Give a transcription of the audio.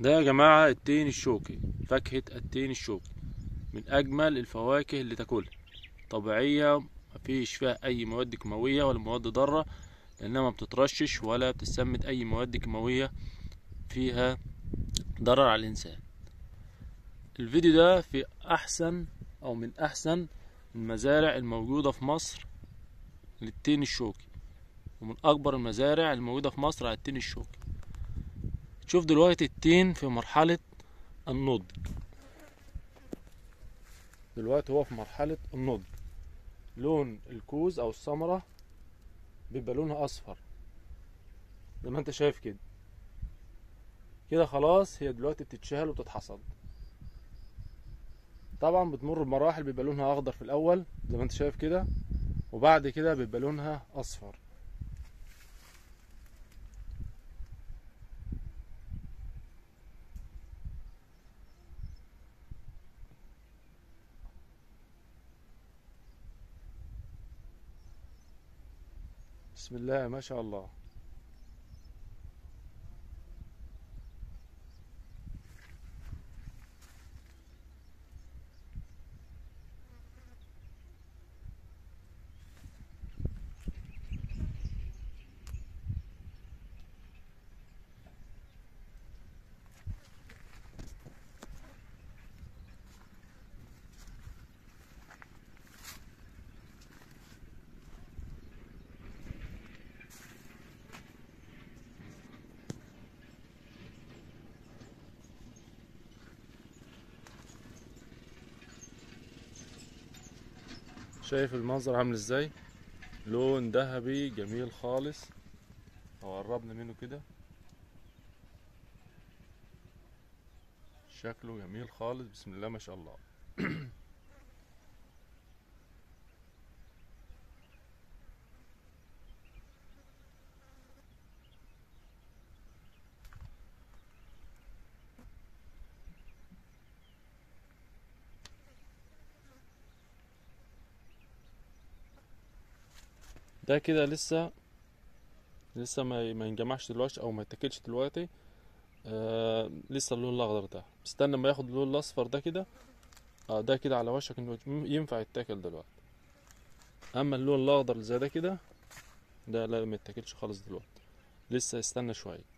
ده يا جماعة التين الشوكي فاكهة التين الشوكي من أجمل الفواكه اللي تاكلها طبيعية مفيش فيها أي مواد كيماوية ولا مواد ضارة لأنها ما بتترشش ولا بتستمد أي مواد كيماوية فيها ضرر على الإنسان الفيديو ده في أحسن أو من أحسن المزارع الموجودة في مصر للتين الشوكي ومن أكبر المزارع الموجودة في مصر على التين الشوكي شوف دلوقتي التين في مرحلة النضج دلوقتي هو في مرحلة النضج لون الكوز أو الثمرة بيبقى لونها أصفر زي ما انت شايف كده كده خلاص هي دلوقتي بتتشهل وبتتحصد طبعا بتمر بمراحل بيبقى لونها اخضر في الاول زي ما انت شايف كده وبعد كده بيبقى لونها اصفر بسم الله ما شاء الله شايف المنظر عامل ازاي لون ذهبي جميل خالص لو قربنا منه كده شكله جميل خالص بسم الله ما شاء الله ده كده لسه لسه ما ما ينجمعش دلوقتي او ما يتاكلش دلوقتي آه لسه اللون الاخضر ده استنى ما ياخد اللون الاصفر ده كده اه ده كده على وشك انه ينفع يتاكل دلوقتي اما اللون الاخضر اللي زي ده كده ده لا ما يتاكلش خالص دلوقتي لسه يستنى شويه